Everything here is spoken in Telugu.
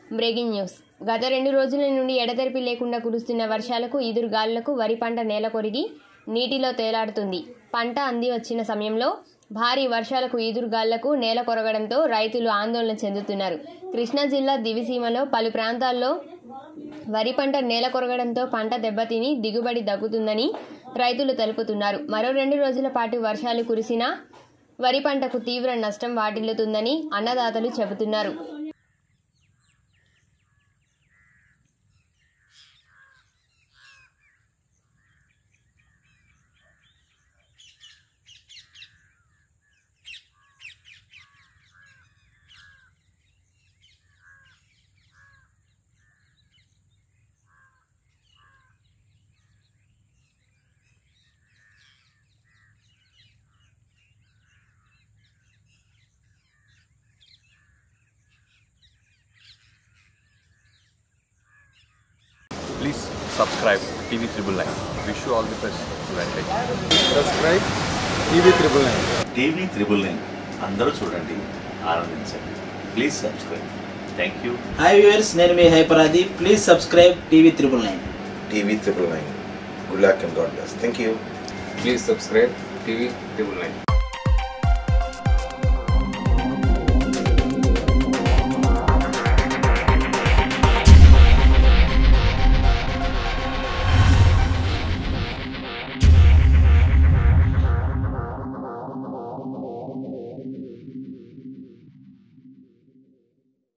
బ్రేకింగ్ న్యూస్ గత రెండు రోజుల నుండి ఎడతెరిపి లేకుండా కురుస్తున్న వర్షాలకు ఈదురుగాలులకు వరి పంట నేల కొరిగి నీటిలో తేలాడుతుంది పంట అంది వచ్చిన సమయంలో భారీ వర్షాలకు ఈదురుగాళ్లకు నేల కొరగడంతో రైతులు ఆందోళన చెందుతున్నారు కృష్ణా జిల్లా దివిసీమలో పలు ప్రాంతాల్లో వరి పంట నేల కొరగడంతో పంట దెబ్బతిని దిగుబడి దగ్గుతుందని రైతులు తెలుపుతున్నారు మరో రెండు రోజుల పాటు వర్షాలు కురిసినా వరి పంటకు తీవ్ర నష్టం వాటిల్లుతుందని అన్నదాతలు చెబుతున్నారు Please subscribe TV Triple Nine. Wish you all the best. Venkat. Subscribe TV triple nine TV triple nine అందరూ చూడండి ఆనందించండి please subscribe thank you hi viewers నేను మీ హైపరాది please subscribe TV triple nine TV triple nine. Good luck and God bless. Thank you. Please subscribe TV triple nine